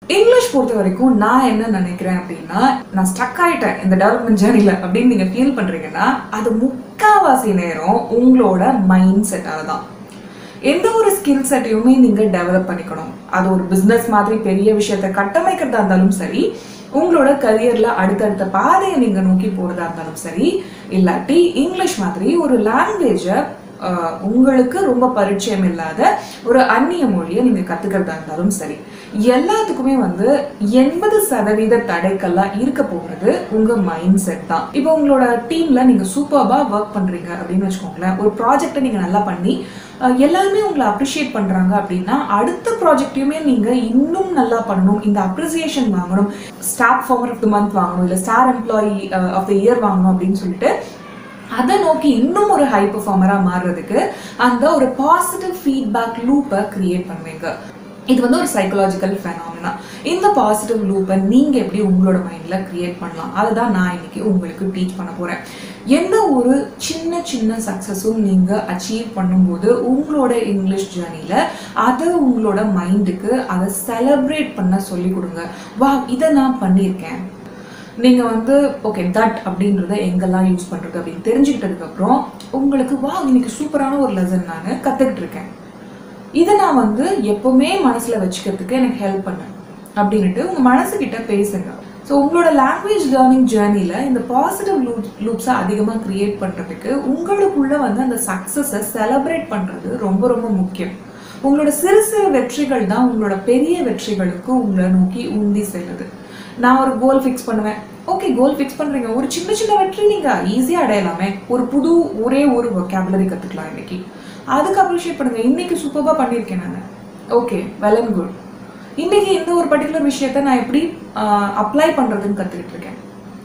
English பொறுத்த வரைக்கும் நான் என்ன நினைக்கிறேன் அப்படின்னா நான் ஸ்டக் ஆயிட்டேன் இந்த டெவலப்மெண்ட் ஜேர்னில அப்படின்னு நீங்க ஃபீல் பண்றீங்கன்னா அது முக்காவாசி நேரம் உங்களோட மைண்ட் செட்டால தான் எந்த ஒரு ஸ்கில் செட்டையுமே நீங்க டெவலப் பண்ணிக்கணும் அது ஒரு பிசினஸ் மாதிரி பெரிய விஷயத்தை கட்டமைக்கிறதா இருந்தாலும் சரி உங்களோட கரியர்ல அடுத்தடுத்த பாதையை நீங்க நோக்கி போறதா இருந்தாலும் சரி இல்லாட்டி இங்கிலீஷ் மாதிரி ஒரு லாங்குவேஜை உங்களுக்கு ரொம்ப பரிச்சயம் இல்லாத ஒரு அந்நிய மொழியை நீங்க கத்துக்கிறதா இருந்தாலும் சரி எல்லாத்துக்குமே வந்து எண்பது சதவீத தடைக்கெல்லாம் இருக்க போகிறது உங்க மைண்ட் செட் தான் இப்போ உங்களோட டீம்ல நீங்க சூப்பர்பா ஒர்க் பண்றீங்க அப்படின்னு வச்சுக்கோங்களேன் ஒரு ப்ராஜெக்டை நீங்க நல்லா பண்ணி அஹ், எல்லாருமே உங்களை அப்ரிஷியேட் பண்றாங்க அப்படின்னா அடுத்த ப்ராஜெக்டையுமே நீங்க இன்னும் நல்லா பண்ணணும் இந்த அப்ரிசியேஷன் வாங்கணும் staff former of the month வாங்கணும் இல்லை star employee of the year வாங்கணும் அப்படின்னு சொல்லிட்டு அதை நோக்கி இன்னும் ஒரு ஹை பெர்ஃபார்மராக மாறுறதுக்கு அந்த ஒரு பாசிட்டிவ் ஃபீட்பேக் லூப்பை கிரியேட் பண்ணுவீங்க இது வந்து ஒரு சைக்கலாஜிக்கல் ஃபெனாமினா இந்த பாசிட்டிவ் லூப்பை நீங்கள் எப்படி உங்களோட மைண்டில் கிரியேட் பண்ணலாம் அதுதான் நான் இன்னைக்கு உங்களுக்கு டீச் பண்ண போகிறேன் எந்த ஒரு சின்ன சின்ன சக்ஸஸும் நீங்கள் அச்சீவ் பண்ணும்போது உங்களோட இங்கிலீஷ் ஜேர்னியில் அதை உங்களோட மைண்டுக்கு அதை செலிப்ரேட் பண்ண சொல்லி கொடுங்க வா இதை நான் பண்ணியிருக்கேன் நீங்க வந்து ஓகே தட் அப்படின்றத எங்கெல்லாம் யூஸ் பண்றது அப்படின்னு தெரிஞ்சுக்கிட்டதுக்கு அப்புறம் உங்களுக்கு வா இன்னைக்கு சூப்பரான ஒரு லெசன் நான் கத்துக்கிட்டு இருக்கேன் இதை நான் வந்து எப்பவுமே மனசுல வச்சுக்கிறதுக்கு எனக்கு ஹெல்ப் பண்ணு அப்படின்ட்டு உங்க மனசுகிட்ட பேசுங்க ஸோ உங்களோட லாங்குவேஜ் லேர்னிங் ஜேர்னியில் இந்த பாசிட்டிவ் லூப் லூப்ஸை அதிகமாக க்ரியேட் பண்ணுறதுக்கு உங்களுக்குள்ள வந்து அந்த சக்ஸஸை செலிப்ரேட் பண்ணுறது ரொம்ப ரொம்ப முக்கியம் உங்களோட சிறு சிறு வெற்றிகள் தான் உங்களோட பெரிய வெற்றிகளுக்கு உங்களை நோக்கி உந்தி செல்லுது நான் ஒரு கோல் ஃபிக்ஸ் பண்ணுவேன் ஓகே கோல் ஃபிக்ஸ் பண்றீங்க ஒரு சின்ன சின்ன வெற்றி நீங்க ஈஸியா அடையலாமே ஒரு புது ஒரே ஒரு vocabulary கத்துக்கலாம் இன்னைக்கு அதுக்கு அப்ரிஷியேட் பண்ணுங்க இன்னைக்கு சூப்பராக பண்ணியிருக்கேன் நான் ஓகே வெல் அண்ட் குட் இன்னைக்கு இந்த ஒரு பர்டிகுலர் விஷயத்த நான் எப்படி அப்ளை பண்றதுன்னு கத்துக்கிட்டு இருக்கேன்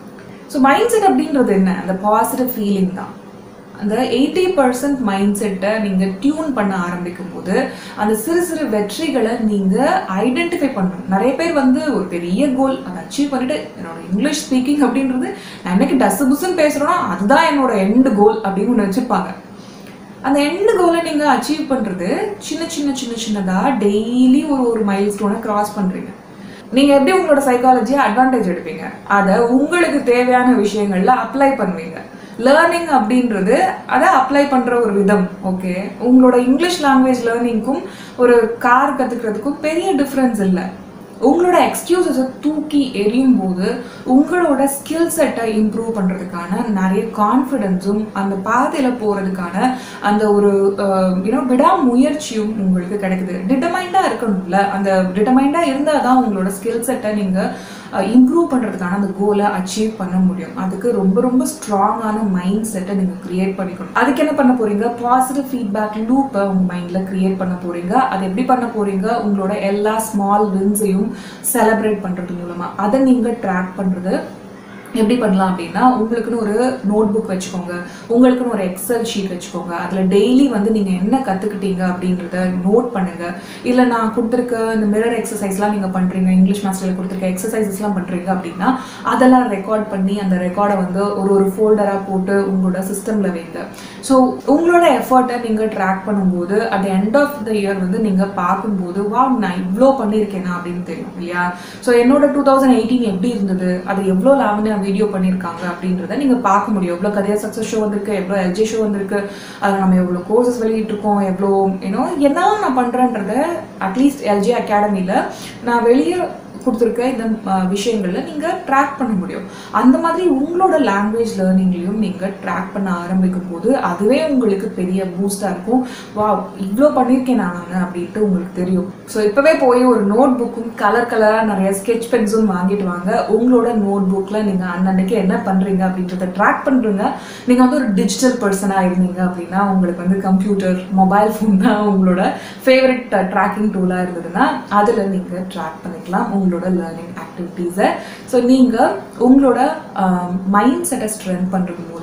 ஸோ மைண்ட் செட் அப்படின்றது என்ன அந்த பாசிட்டிவ் ஃபீலிங் தான் அந்த எயிட்டி பர்சன்ட் மைண்ட் செட்டை நீங்கள் டியூன் பண்ண ஆரம்பிக்கும் போது அந்த சிறு சிறு வெற்றிகளை நீங்கள் ஐடென்டிஃபை பண்ணணும் நிறைய பேர் வந்து ஒரு பெரிய கோல் அதை அச்சீவ் பண்ணிட்டு என்னோட இங்கிலீஷ் ஸ்பீக்கிங் அப்படின்றது நான் என்னைக்கு டஸ் புஸ்ன்னு பேசுகிறேன்னா அதுதான் என்னோட எண்டு கோல் அப்படின்னு ஒன்று வச்சுருப்பாங்க அந்த எண்டு கோலை நீங்கள் அச்சீவ் பண்ணுறது சின்ன சின்ன சின்ன சின்னதாக டெய்லி ஒரு ஒரு மைல் ஸ்டோனை கிராஸ் பண்ணுறீங்க நீங்கள் எப்படி உங்களோட சைக்காலஜியை அட்வான்டேஜ் எடுப்பீங்க அதை உங்களுக்கு தேவையான விஷயங்கள்ல அப்ளை பண்ணுவீங்க லேர்னிங் அப்படின்றது அதை அப்ளை பண்ணுற ஒரு விதம் ஓகே உங்களோட இங்கிலீஷ் லாங்குவேஜ் லேர்னிங்க்கும் ஒரு கார் கற்றுக்கிறதுக்கும் பெரிய டிஃப்ரென்ஸ் இல்லை உங்களோட எக்ஸ்கியூசஸை தூக்கி எறியும் போது உங்களோட ஸ்கில் செட்டை இம்ப்ரூவ் பண்ணுறதுக்கான நிறைய கான்ஃபிடென்ஸும் அந்த பாதையில் போகிறதுக்கான அந்த ஒரு யூனோ விடாமுயற்சியும் உங்களுக்கு கிடைக்குது டிட்டமைண்டாக இருக்கணும்ல அந்த டிட்டமைண்டாக இருந்தால் தான் உங்களோட ஸ்கில் செட்டை நீங்கள் இம்ப்ரூவ் பண்ணுறதுக்கான அந்த கோலை அச்சீவ் பண்ண முடியும் அதுக்கு ரொம்ப ரொம்ப ஸ்ட்ராங்கான மைண்ட் செட்டை நீங்கள் க்ரியேட் பண்ணிக்கணும் அதுக்கு என்ன பண்ண போறீங்க பாசிட்டிவ் ஃபீட்பேக் லூப்பை உங்கள் மைண்டில் க்ரியேட் பண்ண போறீங்க அது எப்படி பண்ண போறீங்க உங்களோட எல்லா ஸ்மால் வின்ஸையும் செலிப்ரேட் பண்ணுறது மூலமாக அதை நீங்கள் ட்ராக் பண்ணுறது எப்படி பண்ணலாம் அப்படின்னா உங்களுக்குன்னு ஒரு நோட் புக் வச்சுக்கோங்க உங்களுக்குன்னு ஒரு எக்ஸல் ஷீட் வச்சுக்கோங்க அதில் டெய்லி வந்து நீங்கள் என்ன கற்றுக்கிட்டீங்க அப்படின்றத நோட் பண்ணுங்க இல்லை நான் கொடுத்துருக்க இந்த மிரர் எக்ஸசைஸ்லாம் நீங்கள் பண்ணுறீங்க இங்கிலீஷ் மாஸ்டரில் கொடுத்துருக்க எக்ஸசைசஸ்லாம் பண்ணுறீங்க அப்படின்னா அதெல்லாம் ரெக்கார்ட் பண்ணி அந்த ரெக்கார்டை வந்து ஒரு ஒரு ஃபோல்டராக போட்டு உங்களோட சிஸ்டமில் வைங்க ஸோ உங்களோட எஃபர்ட்டை நீங்கள் ட்ராக் பண்ணும்போது at end of the year வந்து நீங்கள் பார்க்கும்போது வா நான் இவ்வளோ பண்ணியிருக்கேனா அப்படின்னு தெரியும் இல்லையா ஸோ என்னோட டூ தௌசண்ட் எயிட்டீன் எப்படி இருந்தது அது எவ்வளோ லாவண்யா வீடியோ பண்ணியிருக்காங்க அப்படின்றத நீங்கள் பார்க்க முடியும் எவ்வளோ கரியர் சக்ஸஸ் ஷோ வந்திருக்கு எவ்வளோ எல்ஜி ஷோ வந்திருக்கு அதில் நம்ம எவ்வளோ கோர்சஸ் வெளியிட்டிருக்கோம் எவ்வளோ ஏன்னோ என்ன நான் பண்ணுறேன்றத அட்லீஸ்ட் எல்ஜி அகாடமியில் நான் வெளியே கொடுத்துருக்க இந்த அஹ், விஷயங்கள்ல நீங்கள் ட்ராக் பண்ண முடியும் அந்த மாதிரி உங்களோட லாங்குவேஜ் லேர்னிங்லையும் நீங்கள் ட்ராக் பண்ண ஆரம்பிக்கும் போது அதுவே உங்களுக்கு பெரிய பூஸ்டாக இருக்கும் வா இவ்வளோ பண்ணியிருக்கேன் நான் நான் அப்படின்ட்டு உங்களுக்கு தெரியும் ஸோ இப்போவே போய் ஒரு நோட் புக்கும் கலர் கலராக நிறைய ஸ்கெட்ச் பென்ஸும் வாங்கிட்டு வாங்க உங்களோட நோட் புக்கில் நீங்கள் அன்னன்னைக்கு என்ன பண்ணுறீங்க அப்படின்றத ட்ராக் பண்ணுறீங்க நீங்கள் வந்து ஒரு டிஜிட்டல் பர்சனாக இருந்தீங்க அப்படின்னா உங்களுக்கு வந்து கம்ப்யூட்டர் மொபைல் ஃபோன் தான் உங்களோட ஃபேவரட் ட்ராக்கிங் டூலாக இருந்ததுன்னா அதில் நீங்கள் ட்ராக் பண்ணிக்கலாம் உங்களோட லேர்னிங் ஆக்டிவிட்டீஸை ஸோ நீங்கள் உங்களோட மைண்ட் செட்டை ஸ்ட்ரென்த் பண்ணுறது மூலமாக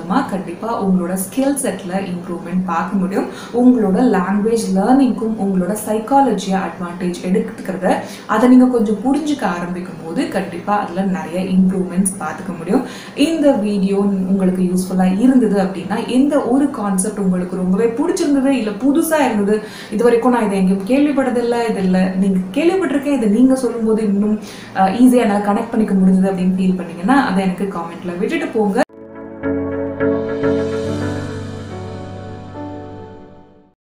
மூலமாக கண்டிப்பாக உங்களோட ஸ்கில் செட்டில் இம்ப்ரூவ்மெண்ட் பார்க்க முடியும் உங்களோட லாங்குவேஜ் லேர்னிங்க்கும் உங்களோட சைக்காலஜியாக அட்வான்டேஜ் எடுத்துக்கிறத அதை நீங்கள் கொஞ்சம் புரிஞ்சுக்க ஆரம்பிக்கும் போது கண்டிப்பாக அதில் நிறைய இம்ப்ரூவ்மெண்ட்ஸ் பார்த்துக்க முடியும் இந்த வீடியோ உங்களுக்கு யூஸ்ஃபுல்லாக இருந்தது அப்படின்னா எந்த ஒரு கான்செப்ட் உங்களுக்கு ரொம்பவே பிடிச்சிருந்தது இல்லை புதுசாக இருந்தது இது வரைக்கும் நான் இதை எங்கேயும் கேள்விப்பட்டதில்லை இது இல்லை நீங்கள் கேள்விப்பட்டிருக்கேன் இதை நீங்கள் சொல்லும்போது இன்னும் ஈஸியாக என்னால் கனெக்ட் பண்ணிக்க முடிஞ்சது அப்படின்னு ஃபீல் பண்ணீங்கன்னா அதை எனக்கு காமெண்ட்டில் விட்டுட்டு போங்க